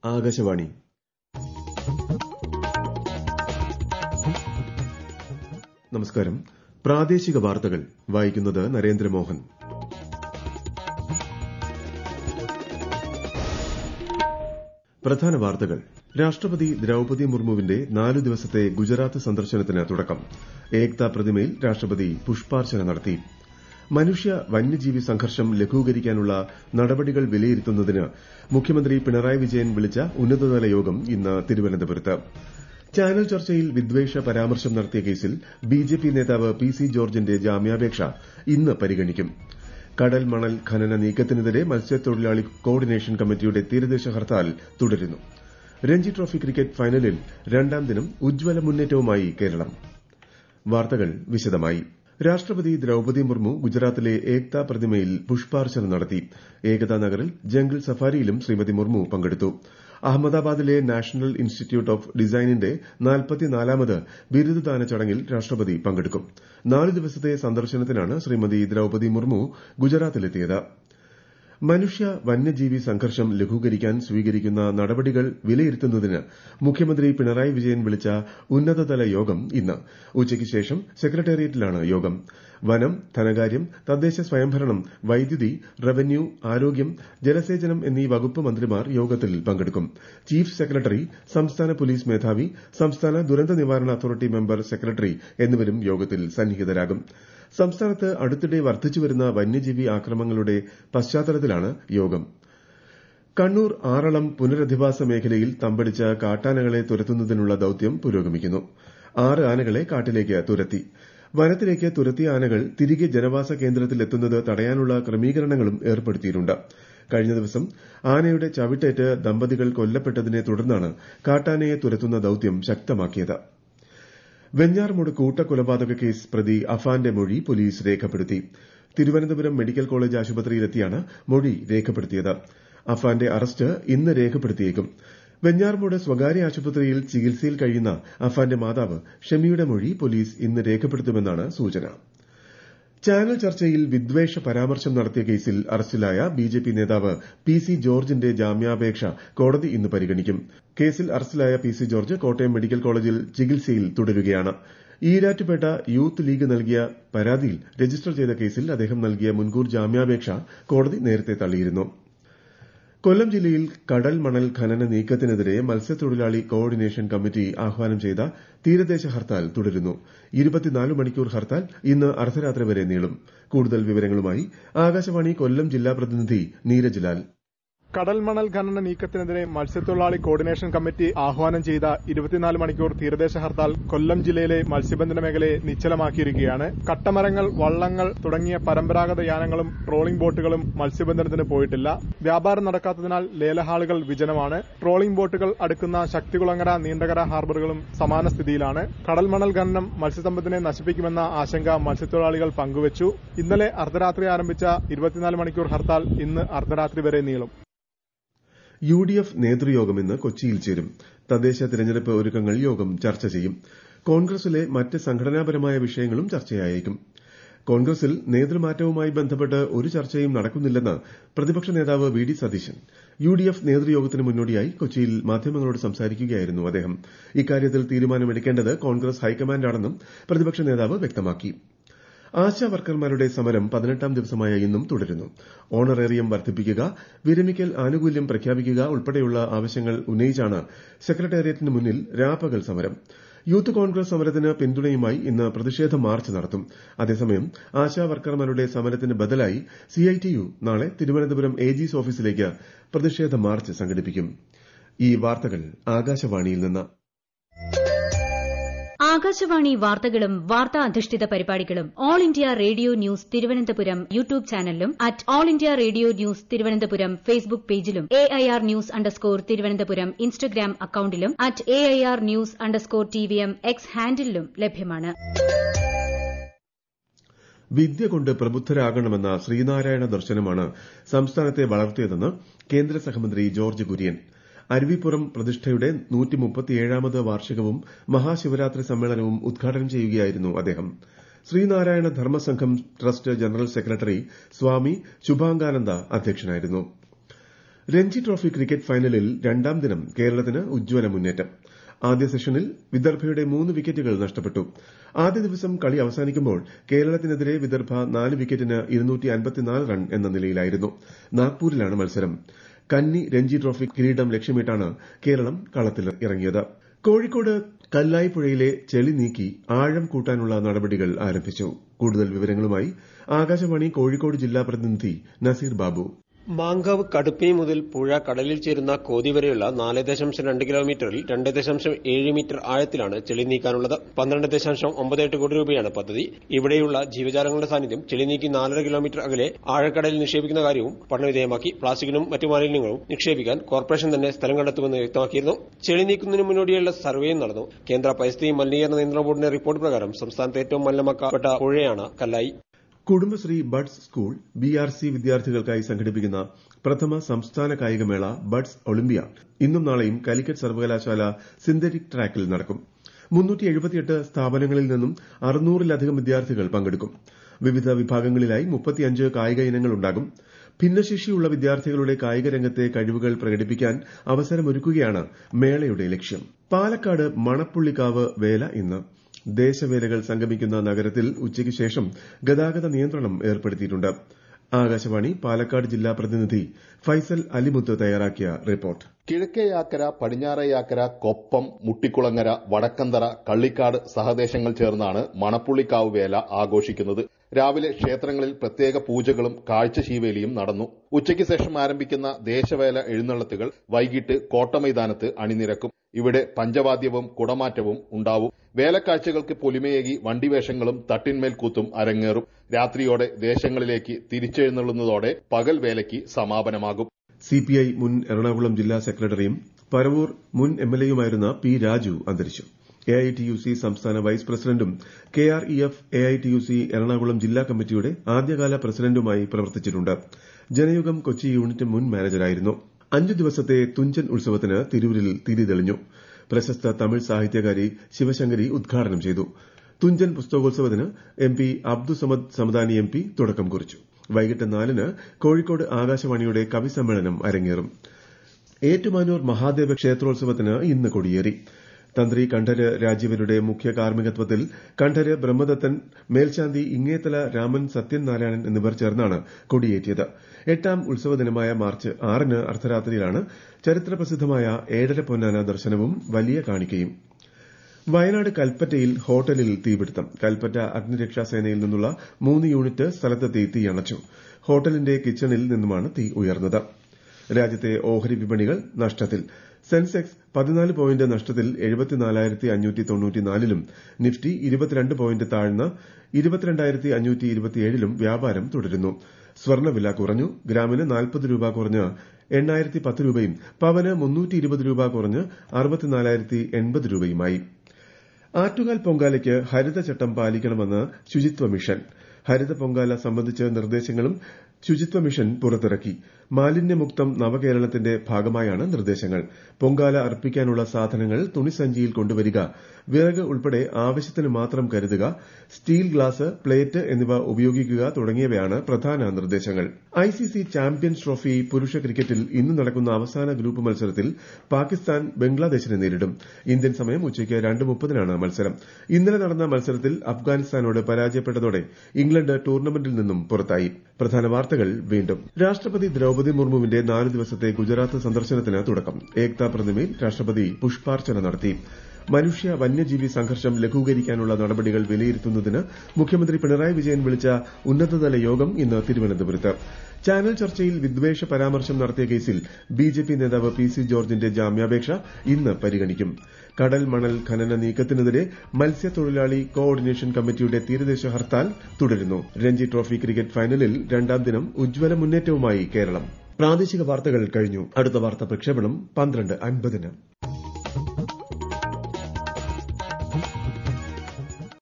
ആകാശവാണി നമസ്കാരം പ്രാദേശിക വാർത്തകൾ വായിക്കുന്നത് നരേന്ദ്രമോഹൻ പ്രധാന വാർത്തകൾ രാഷ്ട്രപതി ദ്രൌപതി മുർമുവിന്റെ നാലു ദിവസത്തെ ഗുജറാത്ത് സന്ദർശനത്തിന് തുടക്കം ഏക്താ പ്രതിമയിൽ രാഷ്ട്രപതി പുഷ്പാർച്ചന നടത്തി മനുഷ്യ വന്യജീവി സംഘർഷം ലഘൂകരിക്കാനുള്ള നടപടികൾ വിലയിരുത്തുന്നതിന് മുഖ്യമന്ത്രി പിണറായി വിജയൻ വിളിച്ച ഉന്നതതല യോഗം ഇന്ന് തിരുവനന്തപുരത്ത് ചാനൽ ചർച്ചയിൽ വിദ്വേഷ പരാമർശം നടത്തിയ കേസിൽ ബിജെപി നേതാവ് പി സി ജോർജിന്റെ ജാമ്യാപേക്ഷ ഇന്ന് പരിഗണിക്കും കടൽ മണൽ ഖനന നീക്കത്തിനെതിരെ മത്സ്യത്തൊഴിലാളി കോർഡിനേഷൻ കമ്മിറ്റിയുടെ തീരദേശ ഹർത്താൽ തുടരുന്നു രഞ്ജി ട്രോഫി ക്രിക്കറ്റ് ഫൈനലിൽ രണ്ടാം ദിനം ഉജ്ജ്വല മുന്നേറ്റവുമായി കേരളം വാർത്തകൾ വിശദമായി രാഷ്ട്രപതി ദ്രൌപതി മുർമു ഗുജറാത്തിലെ ഏക്താ പ്രതിമയിൽ പുഷ്പാർച്ചന നടത്തി ഏകതാ നഗറിൽ ജംഗിൾ സഫാരിയിലും ശ്രീമതി മുർമു പങ്കെടുത്തു അഹമ്മദാബാദിലെ നാഷണൽ ഇൻസ്റ്റിറ്റ്യൂട്ട് ഓഫ് ഡിസൈനിന്റെ നാൽപ്പത്തിനാലാമത് ബിരുദദാന ചടങ്ങിൽ രാഷ്ട്രപതി പങ്കെടുക്കും നാല് ദിവസത്തെ സന്ദർശനത്തിനാണ് ശ്രീമതി ദ്രൌപതി മുർമു ഗുജറാത്തിലെത്തിയത് മനുഷ്യ വന്യജീവി സംഘർഷം ലഘൂകരിക്കാൻ സ്വീകരിക്കുന്ന നടപടികൾ വിലയിരുത്തുന്നതിന് മുഖ്യമന്ത്രി പിണറായി വിജയൻ വിളിച്ച ഉന്നതതല യോഗം ഇന്ന് ഉച്ചയ്ക്ക് ശേഷം സെക്രട്ടേറിയറ്റിലാണ് യോഗം വനം ധനകാര്യം തദ്ദേശ സ്വയംഭരണം വൈദ്യുതി റവന്യൂ ആരോഗ്യം ജലസേചനം എന്നീ വകുപ്പ് മന്ത്രിമാർ യോഗത്തിൽ പങ്കെടുക്കും ചീഫ് സെക്രട്ടറി സംസ്ഥാന പോലീസ് മേധാവി സംസ്ഥാന ദുരന്ത നിവാരണ അതോറിറ്റി മെമ്പർ സെക്രട്ടറി എന്നിവരും യോഗത്തിൽ സന്നിഹിതരാകും സംസ്ഥാനത്ത് അടുത്തിടെ വർദ്ധിച്ചുവരുന്ന വന്യജീവി ആക്രമണങ്ങളുടെ പശ്ചാത്തലത്തിലാണ് യോഗം കണ്ണൂർ ആറളം പുനരധിവാസ മേഖലയിൽ തമ്പടിച്ച കാട്ടാനകളെ തുരത്തുന്നതിനുള്ള ദൌത്യം പുരോഗമിക്കുന്നു ആറ് ആനകളെ കാട്ടിലേക്ക് തുരത്തി വനത്തിലേക്ക് തുരത്തിയ ആനകൾ തിരികെ ജനവാസ കേന്ദ്രത്തിൽ എത്തുന്നത് തടയാനുള്ള ക്രമീകരണങ്ങളും ഏർപ്പെടുത്തിയിട്ടുണ്ട് കഴിഞ്ഞ ദിവസം ആനയുടെ ചവിട്ടേറ്റ് ദമ്പതികൾ കൊല്ലപ്പെട്ടതിനെ തുടർന്നാണ് കാട്ടാനയെ തുരത്തുന്ന ദൌത്യം ശക്തമാക്കിയത് വെഞ്ഞാറമൂട് കൂട്ടക്കൊലപാതക കേസ് പ്രതി അഫാന്റെ മൊഴി പോലീസ് രേഖപ്പെടുത്തി തിരുവനന്തപുരം മെഡിക്കൽ കോളേജ് ആശുപത്രിയിലെത്തിയാണ് മൊഴി രേഖപ്പെടുത്തിയത് അഫാന്റെ അറസ്റ്റ് ഇന്ന് രേഖപ്പെടുത്തിയേക്കും വെഞ്ഞാറമൂട് സ്വകാര്യ ആശുപത്രിയിൽ ചികിത്സയിൽ കഴിയുന്ന അഫാന്റെ മാതാവ് ഷമിയുടെ മൊഴി പോലീസ് ഇന്ന് രേഖപ്പെടുത്തുമെന്നാണ് സൂചന ചാനൽ ചർച്ചയിൽ വിദ്വേഷ പരാമർശം നടത്തിയ കേസിൽ അറസ്റ്റിലായ ബിജെപി നേതാവ് പി സി ജോർജിന്റെ ജാമ്യാപേക്ഷ കോടതി ഇന്ന് പരിഗണിക്കും കേസിൽ അറസ്റ്റിലായ P C George Kottayam medical കോളേജിൽ ചികിത്സയിൽ തുടരുകയാണ് ഈരാറ്റുപേട്ട യൂത്ത് ലീഗ് നൽകിയ പരാതിയിൽ രജിസ്റ്റർ ചെയ്ത കേസിൽ അദ്ദേഹം നൽകിയ മുൻകൂർ ജാമ്യാപേക്ഷ കോടതി നേരത്തെ തള്ളിയിരുന്നു കൊല്ലം ജില്ലയിൽ കടൽ മണൽ ഖനന നീക്കത്തിനെതിരെ മത്സ്യത്തൊഴിലാളി കോർഡിനേഷൻ കമ്മിറ്റി ആഹ്വാനം ചെയ്ത തീരദേശ ഹർത്താൽ തുടരുന്നു ഇരുപത്തിനാല് മണിക്കൂർ ഹർത്താൽ ഇന്ന് അർദ്ധരാത്രി വരെ നീളും കൂടുതൽ വിവരങ്ങളുമായി ആകാശവാണി കൊല്ലം ജില്ലാ പ്രതിനിധി നീരജ് ലാൽ കടൽ മണൽ ഖനന നീക്കത്തിനെതിരെ മത്സ്യത്തൊഴിലാളി കോർഡിനേഷൻ കമ്മിറ്റി ആഹ്വാനം ചെയ്ത ഇരുപത്തിനാല് മണിക്കൂർ തീരദേശ ഹർത്താൽ കൊല്ലം ജില്ലയിലെ മത്സ്യബന്ധന മേഖലയെ നിശ്ചലമാക്കിയിരിക്കുകയാണ് കട്ടമരങ്ങൾ വള്ളങ്ങൾ തുടങ്ങിയ പരമ്പരാഗത യാനങ്ങളും ട്രോളിംഗ് ബോട്ടുകളും മത്സ്യബന്ധനത്തിന് പോയിട്ടില്ല വ്യാപാരം നടക്കാത്തതിനാൽ ലേലഹാളുകൾ വിജനമാണ് ട്രോളിംഗ് ബോട്ടുകൾ അടുക്കുന്ന ശക്തികുളങ്ങര നീണ്ടകര ഹാർബറുകളും സമാന സ്ഥിതിയിലാണ് കടൽ മണൽ ഖനനം മത്സ്യസമ്പത്തിനെ നശിപ്പിക്കുമെന്ന ആശങ്ക മത്സ്യത്തൊഴിലാളികൾ പങ്കുവച്ചു ഇന്നലെ അർദ്ധരാത്രി ആരംഭിച്ച ഇരുപത്തിനാല് മണിക്കൂർ ഹർത്താൽ ഇന്ന് അർദ്ധരാത്രി വരെ നീളും യു ഡി എഫ് നേതൃയോഗം ഇന്ന് കൊച്ചിയിൽ ചേരും തദ്ദേശ തിരഞ്ഞെടുപ്പ് ഒരുക്കങ്ങൾ യോഗം ചർച്ച ചെയ്യും കോൺഗ്രസിലെ മറ്റ് സംഘടനാപരമായ വിഷയങ്ങളും ചർച്ചയായേക്കും കോൺഗ്രസിൽ നേതൃമാറ്റവുമായി ബന്ധപ്പെട്ട് ഒരു ചർച്ചയും നടക്കുന്നില്ലെന്ന് പ്രതിപക്ഷ നേതാവ് V D Satheesan U D F നേതൃയോഗത്തിന് മുന്നോടിയായി കൊച്ചിയിൽ മാധ്യമങ്ങളോട് സംസാരിക്കുകയായിരുന്നു അദ്ദേഹം ഇക്കാര്യത്തിൽ തീരുമാനമെടുക്കേണ്ടത് കോൺഗ്രസ് ഹൈക്കമാൻഡാണെന്നും പ്രതിപക്ഷ നേതാവ് വ്യക്തമാക്കി ആശാ വർക്കർമാരുടെ സമരം പതിനെട്ടാം ദിവസമായ ഇന്നും തുടരുന്നു ഓണറേറിയം വർദ്ധിപ്പിക്കുക വിരമിക്കൽ ആനുകൂല്യം പ്രഖ്യാപിക്കുക ഉൾപ്പെടെയുള്ള ആവശ്യങ്ങൾ ഉന്നയിച്ചാണ് സെക്രട്ടേറിയറ്റിന് മുന്നിൽ രാപ്പകൽ സമരം യൂത്ത് കോൺഗ്രസ് സമരത്തിന് പിന്തുണയുമായി ഇന്ന് പ്രതിഷേധ മാർച്ച് നടത്തും അതേസമയം ആശാ വർക്കർമാരുടെ സമരത്തിന് ബദലായി സിഐടിയു നാളെ തിരുവനന്തപുരം എജിസ് ഓഫീസിലേക്ക് പ്രതിഷേധ മാർച്ച് സംഘടിപ്പിക്കും ഈ വാർത്തകൾ ആകാശവാണിയിൽ നിന്ന് ആകാശവാണി വാർത്തകളും വാർത്താ അധിഷ്ഠിത പരിപാടികളും All India Radio news Thiruvananthapuram YouTube ചാനലിലും at All India Radio news Thiruvananthapuram Facebook പേജിലും A I R news underscore Thiruvananthapuram Instagram അക്കൌണ്ടിലും at A I R news underscore T V M X ഹാൻഡിലും ലഭ്യമാണ് വിദ്യ കൊണ്ട് പ്രബുദ്ധരാകണമെന്ന ശ്രീനാരായണ ദർശനമാണ് സംസ്ഥാനത്തെ വളർത്തിയതെന്ന് കേന്ദ്ര സഹമന്ത്രി ജോർജ് കുര്യൻ അരുവിപ്പുറം പ്രതിഷ്ഠയുടെ നൂറ്റിമുപ്പത്തിയേഴാമത് വാർഷികവും മഹാശിവരാത്രി സമ്മേളനവും ഉദ്ഘാടനം ചെയ്യുകയായിരുന്നു അദ്ദേഹം Sree Narayana Dharma Sangham trust general secretary Swami Shubhangananda അധ്യക്ഷനായിരുന്നു രഞ്ജി ട്രോഫി ക്രിക്കറ്റ് ഫൈനലിൽ രണ്ടാം ദിനം കേരളത്തിന് ഉജ്ജ്വല മുന്നേറ്റം ആദ്യ സെഷനിൽ വിദർഭയുടെ മൂന്ന് വിക്കറ്റുകൾ നഷ്ടപ്പെട്ടു ആദ്യ ദിവസം കളി അവസാനിക്കുമ്പോൾ കേരളത്തിനെതിരെ വിദർഭ നാല് വിക്കറ്റിന് റൺ എന്ന നിലയിലായിരുന്നു നാഗ്പൂരിലാണ് മത്സരം കന്നി രഞ്ജി ട്രോഫി കിരീടം ലക്ഷ്യമിട്ടാണ് കേരളം കളത്തിലിറങ്ങിയത് കോഴിക്കോട് കല്ലായിപ്പുഴയിലെ ചെളി നീക്കി ആഴം കൂട്ടാനുള്ള നടപടികൾ ആരംഭിച്ചു കൂടുതൽ വിവരങ്ങളുമായി ആകാശവാണി കോഴിക്കോട് ജില്ലാ പ്രതിനിധി നസീർ ബാബു മാങ്കാവ് കടുപ്പിനി മുതൽ പുഴ കടലിൽ ചേരുന്ന കോതി വരെയുള്ള നാല് ദശാംശം രണ്ട് കിലോമീറ്ററിൽ രണ്ട് ദശാംശം ഏഴ് മീറ്റർ ആഴത്തിലാണ് ചെളി നീക്കാനുള്ളത് പന്ത്രണ്ട് ദശാംശം ഒമ്പത് എട്ട് കോടി രൂപയാണ് പദ്ധതി ഇവിടെയുള്ള ജീവജാലങ്ങളുടെ സാന്നിധ്യം ചെളി നീക്കി നാലര കിലോമീറ്റർ അകലെ ആഴക്കടലിൽ നിക്ഷേപിക്കുന്ന കാര്യവും പഠനവിധേയമാക്കി പ്ലാസ്റ്റിക്കിനും മറ്റു മാലിന്യങ്ങളും നിക്ഷേപിക്കാൻ കോർപ്പറേഷൻ തന്നെ സ്ഥലം കണ്ടെത്തുമെന്ന് വ്യക്തമാക്കിയിരുന്നു ചെളി നീക്കുന്നതിന് മുന്നോടിയുള്ള സർവേയും നടന്നു കേന്ദ്ര പരിസ്ഥിതി മലിനീകരണ നിയന്ത്രണ ബോർഡിന്റെ റിപ്പോർട്ട് പ്രകാരം സംസ്ഥാനത്ത് ഏറ്റവും മലിനമാക്കപ്പെട്ട പുഴയാണ് Kallai Kudumbashree BUDS school B R C വിദ്യാർത്ഥികൾക്കായി സംഘടിപ്പിക്കുന്ന പ്രഥമ സംസ്ഥാന കായികമേള ബഡ്സ് ഒളിമ്പ്യ ഇന്നും നാളെയും കാലിക്കറ്റ് സർവകലാശാല സിന്തറ്റിക് ട്രാക്കിൽ നടക്കും സ്ഥാപനങ്ങളിൽ നിന്നും അറുന്നൂറിലധികം വിദ്യാർത്ഥികൾ പങ്കെടുക്കും വിവിധ വിഭാഗങ്ങളിലായി മുപ്പത്തിയഞ്ച് കായിക ഇനങ്ങളുണ്ടാകും ഭിന്നശേഷിയുള്ള വിദ്യാർത്ഥികളുടെ കായിക രംഗത്തെ കഴിവുകൾ പ്രകടിപ്പിക്കാൻ അവസരമൊരുക്കുകയാണ് മേളയുടെ ലക്ഷ്യം പാലക്കാട് മണപ്പുള്ളിക്കാവ് വേല ഇന്ന് ദേശവേലകൾ സംഗമിക്കുന്ന നഗരത്തിൽ ഉച്ചയ്ക്ക് ശേഷം ഗതാഗത നിയന്ത്രണം ഏർപ്പെടുത്തിയിട്ടുണ്ട് ആകാശവാണി പാലക്കാട് ജില്ലാ പ്രതിനിധി ഫൈസൽ അലിമുത്ത് തയ്യാറാക്കിയ റിപ്പോർട്ട് കിഴക്കേയാക്കര പടിഞ്ഞാറേയാക്കര കൊപ്പം മുട്ടിക്കുളങ്ങര വടക്കന്തറ കള്ളിക്കാട് സഹദേശങ്ങൾ ചേർന്നാണ് മണപ്പുള്ളിക്കാവ് വേല ആഘോഷിക്കുന്നത് രാവിലെ ക്ഷേത്രങ്ങളിൽ പ്രത്യേക പൂജകളും കാഴ്ചശീവേലിയും നടന്നു ഉച്ചയ്ക്ക് ശേഷം ആരംഭിക്കുന്ന ദേശവേല എഴുന്നള്ളത്തുകൾ വൈകിട്ട് കോട്ടമൈതാനത്ത് അണിനിരക്കും ഇവിടെ പഞ്ചവാദ്യവും കുടമാറ്റവും ഉണ്ടാവും വേലക്കാഴ്ചകൾക്ക് പൊലിമയേകി വണ്ടിവേഷങ്ങളും തട്ടിന്മേൽ കൂത്തും അരങ്ങേറും രാത്രിയോടെ ദേശങ്ങളിലേക്ക് തിരിച്ചെഴുന്നള്ളുന്നതോടെ പകൽ വേലയ്ക്ക് സമാപനമാകും സിപിഐ മുൻ എറണാകുളം ജില്ലാ സെക്രട്ടറിയും പരവൂർ മുൻ എംഎൽഎയുമായിരുന്ന പി രാജു അന്തരിച്ചു എഐടിയുസി സംസ്ഥാന വൈസ് പ്രസിഡന്റും കെആർഇഎഫ് എഐടിയുസി എറണാകുളം ജില്ലാ കമ്മിറ്റിയുടെ ആദ്യകാല പ്രസിഡന്റുമായി പ്രവർത്തിച്ചിട്ടുണ്ട് ജനയുഗം കൊച്ചി യൂണിറ്റ് മുൻ മാനേജറായിരുന്നു അഞ്ചു ദിവസത്തെ തുഞ്ചൻ ഉത്സവത്തിന് തിരൂരിൽ തിരി തെളിഞ്ഞു പ്രശസ്ത തമിഴ് സാഹിത്യകാരി ശിവശങ്കരി ഉദ്ഘാടനം ചെയ്തു തുഞ്ചൻ പുസ്തകോത്സവത്തിന് M P Abdussamad Samadani M P തുടക്കം കുറിച്ചു വൈകിട്ട് നാലിന് കോഴിക്കോട് ആകാശവാണിയുടെ കവിസമ്മേളനം അരങ്ങേറും ഏറ്റുമാനൂർ മഹാദേവ ക്ഷേത്രോത്സവത്തിന് ഇന്ന് കൊടിയേറി തന്ത്രി കണ്ഠര് രാജീവരുടെ മുഖ്യ കാർമ്മികത്വത്തിൽ കണ്ഠര് ബ്രഹ്മദത്തൻ മേൽശാന്തി ഇങ്ങേത്തല രാമൻ സത്യനാരായണൻ എന്നിവർ ചേർന്നാണ് കൊടിയേറ്റിയത് എട്ടാം ഉത്സവ ദിനമായ മാർച്ച് ആറിന് അർദ്ധരാത്രിയിലാണ് ചരിത്രപ്രസിദ്ധമായ ഏഴര പൊന്നാന ദർശനവും വലിയ കാണിക്കയും വയനാട് കൽപ്പറ്റയിൽ ഹോട്ടലിൽ തീപിടുത്തം കൽപ്പറ്റ അഗ്നിരക്ഷാ സേനയിൽ നിന്നുള്ള മൂന്ന് യൂണിറ്റ് സ്ഥലത്തെത്തി തീയണച്ചു ഹോട്ടലിന്റെ കിച്ചണിൽ നിന്നുമാണ് തീ ഉയർന്നത് രാജ്യത്തെ ഓഹരി വിപണികൾ നഷ്ടത്തിൽ സെൻസെക്സ് പതിനാല് പോയിന്റ് നഷ്ടത്തിൽ എഴുപത്തിനാലായിരത്തി അഞ്ഞൂറ്റി തൊണ്ണൂറ്റിനാലിലും നിഫ്റ്റി ഇരുപത്തിരണ്ട് പോയിന്റ് താഴ്ന്ന ഇരുപത്തിരണ്ടായിരത്തി അഞ്ഞൂറ്റി ഇരുപത്തിയേഴിലും വ്യാപാരം തുടരുന്നു സ്വർണ്ണവില കുറഞ്ഞു ഗ്രാമിന് നാൽപ്പത് രൂപ കുറഞ്ഞ് എണ്ണായിരത്തി പത്ത് രൂപയും പവന് മുന്നൂറ്റി ഇരുപത് രൂപ കുറഞ്ഞ് അറുപത്തിനാലായിരത്തി എൺപത് രൂപയുമായി ആറ്റുകാൽ പൊങ്കാലയ്ക്ക് ഹരിതചട്ടം പാലിക്കണമെന്ന് ശുചിത്വ മിഷൻ ഹരിത പൊങ്കാല സംബന്ധിച്ച നിർദ്ദേശങ്ങളും ശുചിത്വ മിഷൻ പുറത്തിറക്കി മാലിന്യമുക്തം നവകേരളത്തിന്റെ ഭാഗമായാണ് നിർദ്ദേശങ്ങൾ പൊങ്കാല അർപ്പിക്കാനുള്ള സാധനങ്ങൾ തുണിസഞ്ചിയിൽ കൊണ്ടുവരിക വിറക് ഉൾപ്പെടെ ആവശ്യത്തിന് മാത്രം കരുതുക സ്റ്റീൽ ഗ്ലാസ് പ്ലേറ്റ് എന്നിവ ഉപയോഗിക്കുക തുടങ്ങിയവയാണ് പ്രധാന നിർദ്ദേശങ്ങൾ ഐസിസി ചാമ്പ്യൻസ് ട്രോഫി പുരുഷ ക്രിക്കറ്റിൽ ഇന്ന് നടക്കുന്ന അവസാന ഗ്രൂപ്പ് മത്സരത്തിൽ പാകിസ്ഥാൻ ബംഗ്ലാദേശിനെ നേരിടും ഇന്ത്യൻ സമയം ഉച്ചയ്ക്ക് രണ്ട് മുപ്പതിനാണ് മത്സരം ഇന്നലെ നടന്ന മത്സരത്തിൽ അഫ്ഗാനിസ്ഥാനോട് പരാജയപ്പെട്ടതോടെ ഇംഗ്ലണ്ട് ടൂർണമെന്റിൽ നിന്നും പുറത്തായി പ്രധാന വാർത്തകൾ വീണ്ടും രാഷ്ട്രപതി ദ്രൌപദി മുർമുവിന്റെ നാല് ദിവസത്തെ ഗുജറാത്ത് സന്ദർശനത്തിന് തുടക്കം ഏക്താ പ്രതിമയിൽ രാഷ്ട്രപതി പുഷ്പാർച്ചന നടത്തി മനുഷ്യ വന്യജീവി സംഘർഷം ലഘൂകരിക്കാനുള്ള നടപടികൾ വിലയിരുത്തുന്നതിന് മുഖ്യമന്ത്രി പിണറായി വിജയൻ വിളിച്ച ഉന്നതതല യോഗം ഇന്ന് തിരുവനന്തപുരത്ത് ചാനൽ ചർച്ചയിൽ വിദ്വേഷ പരാമർശം നടത്തിയ കേസിൽ ബിജെപി നേതാവ് പി സി ജോർജിന്റെ ജാമ്യാപേക്ഷ ഇന്ന് പരിഗണിക്കും കടൽ മണൽ ഖനന നീക്കത്തിനെതിരെ മത്സ്യത്തൊഴിലാളി കോ ഓർഡിനേഷൻ കമ്മിറ്റിയുടെ തീരദേശ ഹർത്താൽ തുടരുന്നു രഞ്ജി ട്രോഫി ക്രിക്കറ്റ് ഫൈനലിൽ രണ്ടാം ദിനം ഉജ്ജ്വല മുന്നേറ്റവുമായി കേരളം പ്രാദേശിക വാർത്തകൾ കഴിഞ്ഞു അടുത്ത വാർത്താ പ്രക്ഷേപണം പന്ത്രണ്ട് അൻപതിന്